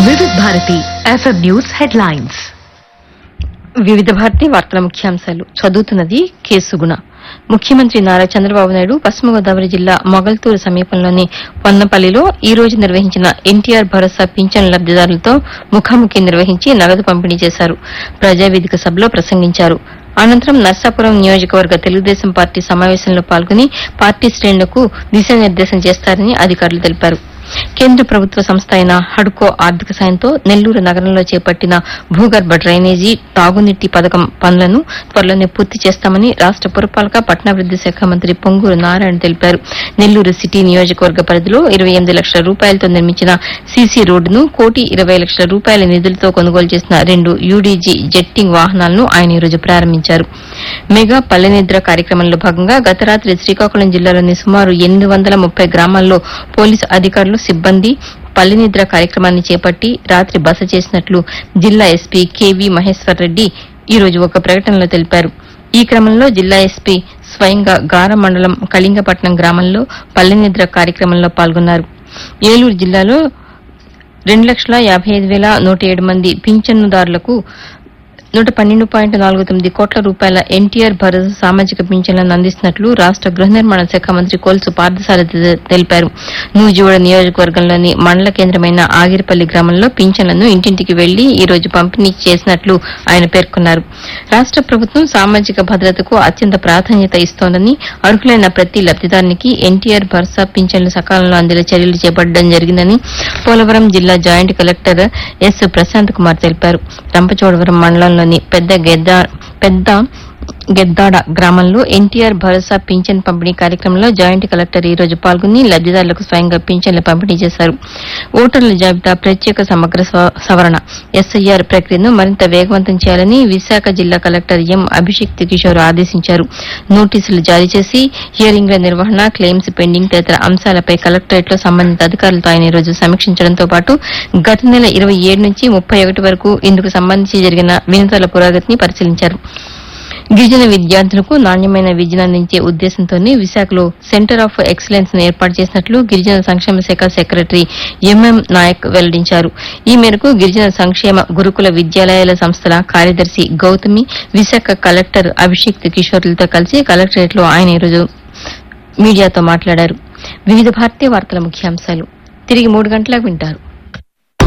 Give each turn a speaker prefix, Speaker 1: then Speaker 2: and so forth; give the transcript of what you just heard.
Speaker 1: వివిధ Bharati FM news headlines
Speaker 2: వివిధ భారతి వార్తల ముఖ్యాంశాలు చదువుతున్నది కేసుగుణ ముఖ్యమంత్రి నారా చంద్రబాబు నాయుడు పశ్చిమ గోదావరి జిల్లా మొగల్తూరు సమీపంలోని పొన్నపల్లిలో ఈ రోజు నిర్వహించిన ఎన్టీఆర్ భరోసా పింఛన్ లబ్దిదారులతో ముఖాముఖి నిర్వహించి నగదు పంపిణీ చేశారు ప్రజావేదిక సభలో ప్రసంగించారు అనంతరం నర్సాపురం నియోజకవర్గ తెలుగుదేశం పార్టీ సమావేశంలో పాల్గొని పార్టీ శ్రేణులకు దిశానిర్దేశం చేస్తారని అధికారులు తెలిపారు కేంద్ర ప్రభుత్వ సంస్థ అయిన హడ్కో ఆర్థిక సాయంతో నెల్లూరు నగరంలో చేపట్టిన భూగర్భ డ్రైనేజీ తాగునీటి పథకం పనులను త్వరలోనే పూర్తి చేస్తామని రాష్ట పురపాలక పట్టణాభివృద్ది శాఖ మంత్రి పొంగూరు నారాయణ తెలిపారు నెల్లూరు సిటీ నియోజకవర్గ పరిధిలో ఇరవై ఎనిమిది లక్షల రూపాయలతో నిర్మించిన సీసీ రోడ్డును కోటి ఇరవై లక్షల రూపాయల నిధులతో కొనుగోలు చేసిన రెండు యూడీజీ జెట్టింగ్ వాహనాలను ఆయన ఈరోజు ప్రారంభించారు మెగా పల్లె నిద్ర కార్యక్రమంలో భాగంగా గత రాత్రి శ్రీకాకుళం జిల్లాలోని సుమారు ఎనిమిది వందల ముప్పై గ్రామాల్లో పోలీసు అధికారులు సిబ్బంది పల్లె నిద్ర కార్యక్రమాన్ని చేపట్టి రాత్రి బస చేసినట్లు జిల్లా ఎస్పీ కెవి మహేశ్వర్ రెడ్డి ఈ రోజు ఒక ప్రకటనలో తెలిపారు ఈ క్రమంలో జిల్లా ఎస్పీ స్వయంగా గార మండలం కళింగపట్నం గ్రామంలో పల్లె నిద్ర కార్యక్రమంలో పాల్గొన్నారు ఏలూరు జిల్లాలో రెండు లక్షల యాభై ఐదు వేల నూట ఏడు మంది పింఛన్నుదారులకు నూట పన్నెండు పాయింట్ నాలుగు తొమ్మిది కోట్ల రూపాయల ఎన్టీఆర్ భరోసా సామాజిక పింఛన్లను అందిస్తున్నట్లు రాష్ట గృహ నిర్మాణ శాఖ మంత్రి కొలుసు పార్థసారథి తెలిపారు నూజివీడ నియోజకవర్గంలోని మండల కేంద్రమైన ఆగిరిపల్లి గ్రామంలో పింఛన్లను ఇంటింటికి వెళ్లి ఈ రోజు పంపిణీ చేసినట్లు ఆయన పేర్కొన్నారు రాష్ట ప్రభుత్వం సామాజిక భద్రతకు అత్యంత ప్రాధాన్యత ఇస్తోందని అర్హులైన ప్రతి లబ్దిదారునికి ఎన్టీఆర్ భరోసా పింఛన్లు సకాలంలో అందేలా చర్యలు చేపట్టడం జరిగిందని పోలవరం జిల్లా joint collector S Prashant Kumar తెలిపారు రంపచోడవరం మండలంలోని పెద్ద గెద్ద పెద్ద గెద్దాడ గ్రామంలో ఎన్టీఆర్ భరోసా పింఛన్ పంపిణీ కార్యక్రమంలో జాయింట్ కలెక్టర్ ఈ రోజు పాల్గొని లబ్దిదారులకు స్వయంగా పింఛన్లు పంపిణీ చేశారు ఓటర్ల జాబితా ప్రత్యేక సమగ్ర సవ- సవరణ ఎస్ఐఆర్ ప్రక్రియను మరింత వేగవంతం చేయాలని విశాఖ జిల్లా కలెక్టర్ ఎం అభిషేక్ కిషోర్ ఆదేశించారు నోటీసులు జారీ చేసి హియరింగ్ల నిర్వహణ క్లెయిమ్స్ పెండింగ్ తదితర అంశాలపై కలెక్టరేట్లో సంబంధిత అధికారులతో ఆయన ఈ రోజు సమీక్షించడంతో పాటు గత నెల ఇరవై ఏడు నుంచి ముప్పై ఒకటి వరకు ఇందుకు సంబంధించి జరిగిన వినతుల పురోగతిని పరిశీలించారు గిరిజన విద్యార్థులకు నాణ్యమైన విద్యను అందించే ఉద్దేశంతోనే విశాఖలో సెంటర్ ఆఫ్ ఎక్సలెన్స్ ను ఏర్పాటు చేసినట్లు గిరిజన సంక్షేమ శాఖ సెక్రటరీ ఎంఎం నాయక్ వెల్లడించారు ఈ మేరకు గిరిజన సంక్షేమ గురుకుల విద్యాలయాల సంస్థల కార్యదర్శి గౌతమి విశాఖ కలెక్టర్ అభిషేక్ కిషోర్లతో కలిసి కలెక్టరేట్ లో ఆయన ఈరోజు మీడియాతో మాట్లాడారు వివిధ భారతీయ వార్తల ముఖ్యాంశాలు తిరిగి మూడు గంటలకు వింటారు